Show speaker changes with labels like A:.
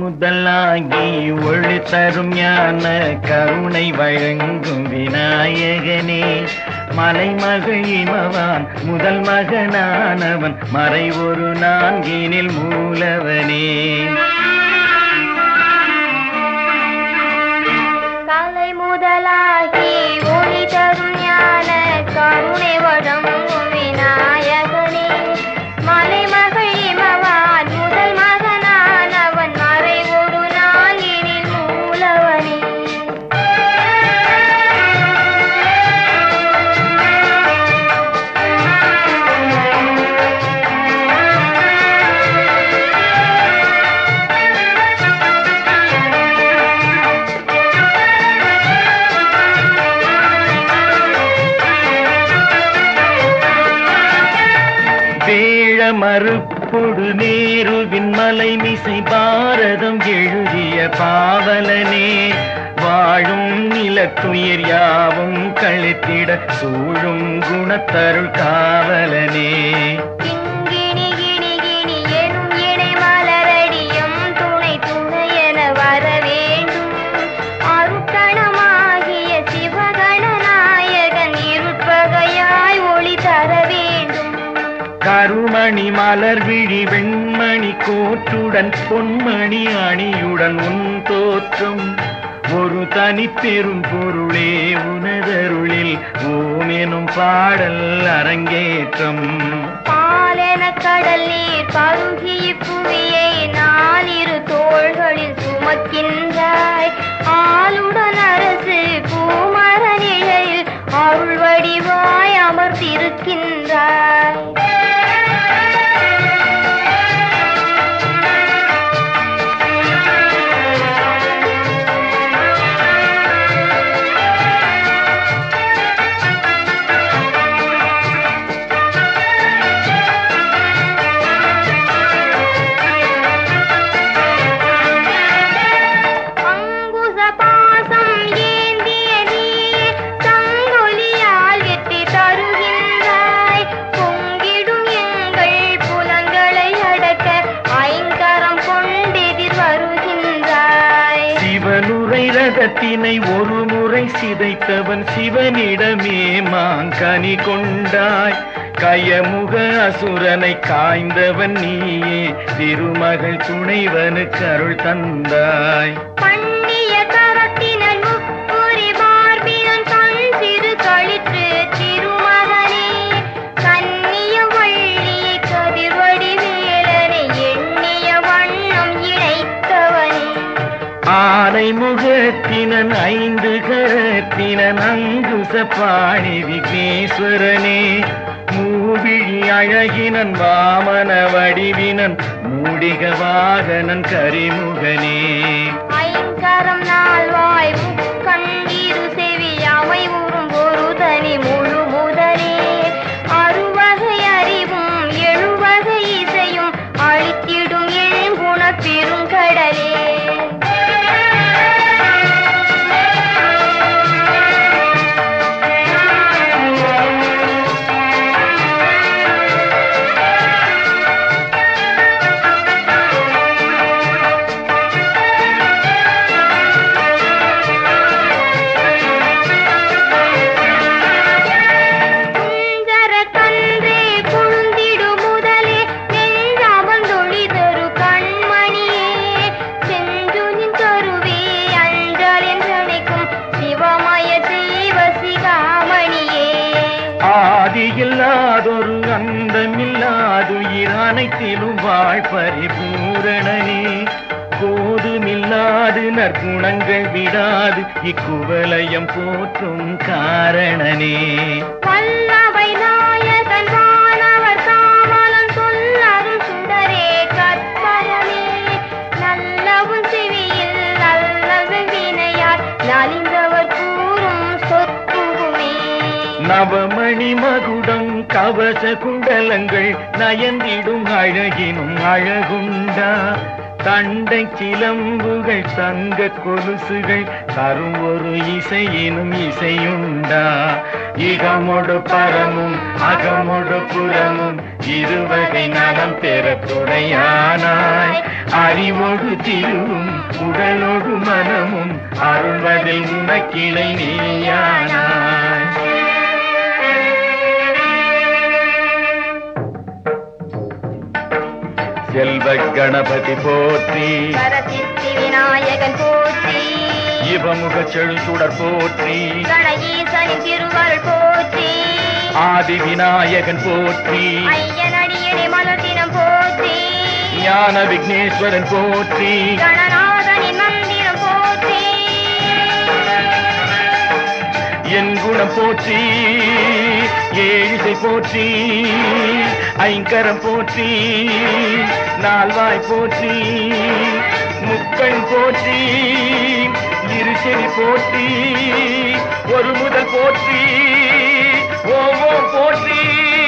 A: முதலாகி ஒளி தரும் ஞான கருணை வழங்கும் விநாயகனே மலைமகள் இமவான் முதல் மகனானவன் மறை ஒரு நான்கினில் மூலவனே
B: கலை முதலாகி ஒளி தரும் ஞான கருணை வழங்கும் விநாயகனே மலைமகள் இமவான் முதல் மகனானவன் மறை ஒரு நாளினில் மூலவனே
A: வேழ மறுப்பொடு நேருவின் மலை மிசை பாரதம் எழுதிய பாவலனே வாழும் நிலத்துயிர் யாவும் கழித்திட சூழும் குணத்தருள் காவலனே
B: கிங்கிணி கிணி கிணி எனும் இணை மலரடியும் துணை துணை என வர வேண்டும் அருக்கணமாகிய சிவகணநாயகன் இருட்பகையாய் ஒளி தர வேண்டும்
A: கருமணி மலர் விழி வெண்மணி கோற்றுடன் பொன்மணி அணியுடன் உன் தோற்றம் ஒரு தனி பெரும் பொருளே உனதருளில் ஓம் எனும் பாடல் அரங்கேற்றம்
B: பாலென கடல் நீர் பருகி புவியை நாலிரு தோள்களில் சுமக்கின்றாய் ஆளுடன் அரசு பூமர நிலையில் அருள் வடிவாய் அமர்ந்திருக்கின்றாய் அங்குச பாசம் ஏந்திய நீயே சங்கொலியால் வெற்றி தருகின்றாய் பொங்கிடும் எங்கள் புலங்களை அடக்க ஐங்கரம் கொண்டெதிர் வருகின்றாய்
A: சிவனுரை ரதத்தினை ஒரு முறை சிதைத்தவன் சிவனிடமே மாங்கனி கொண்டாய் கயமுக அசுரனை காய்ந்தவன் நீயே திருமகள் துணைவனுக்கு அருள் தந்தாய்
B: பண்ணிய கரத்தினல் முப்புரி மார்பினன் கண் சிறு களிற்று திருமகனே கன்னிய வள்ளியை கதிர்வடி வேலனை எண்ணிய வண்ணம் இழைத்தவனே
A: ஆனை முகத்தினன் ஐந்து கரத்தினன் அங்குச பாணி விக்னேஸ்வரனே மூவிழி அழகினன் வாமன வடிவினன் மூடிக வாகனன் கரிமுகனே
B: ஐங்கரம் நால்வாய் முக்கண் இரு செவி அவை உறும் ஒரு தனி முழு முதலே அறுவகை அறிவும் எழுவகை இசையும் அழித்திடும் எழுகுண பெருங்கடலே குஞ்சர கன்றே குழுந்திடு முதலே நெஞ்சமர்ந்தொளி தரு கண்மணியே செஞ்சுனின் கருவே அஞ்சல் என்றழைக்கும் சிவமய தெய்வ சிகாமணியே
A: ஆதியில்லாதொரு அந்தமில்லாதுயிர் அனைத்திலும் வாழ் பரிபூரணனே போதுமில்லாது நற்குணங்கள் விடாது இக்குவலயம் போற்றும் காரணனே
B: வல்லவை நாயகன் வானவர் காமலன் சொல்லரும் சுடரே கற்பரமே நல்லவும் செவியில் நல்லது வினையார் நலிந்தவர் கூறும் சொற்புகுமே
A: நவமணி மகுடம் கவச குண்டலங்கள் நயந்திடும் அழகினும் அழகுண்டா தண்டை சிலம்புகள் தங்க கொலுசுகள் தரும் ஒரு இசையினும் இசையுண்டா இகமொடு பரமும் அகமொடு புறமும் இருவகை நலம் பெற துணையானாய் அறிவோடு திருவும் உடலோடு மனமும் அருள்வதில் உனக்கிளை நீயானாய் செல்வ கணபதி போற்றி
B: சரசித்தி விநாயகன் போற்றி
A: இவமுக செழுசுடர் போற்றி
B: கணஈசனின் திருவருள் போற்றி
A: ஆதி விநாயகன் போற்றி
B: ஐயனடியனை மலர்த்தினம் போற்றி
A: ஞான விக்னேஸ்வரன் போற்றி
B: கணநாதனின் மந்திரம் போற்றி
A: என் குணம் போற்றி ஏழிசை போற்றி ஐங்கரம் போற்றி நால்வாய் போற்றி முக்கண் போற்றி இருசெறி போற்றி ஒரு முதல் போற்றி ஓ ஓ போற்றி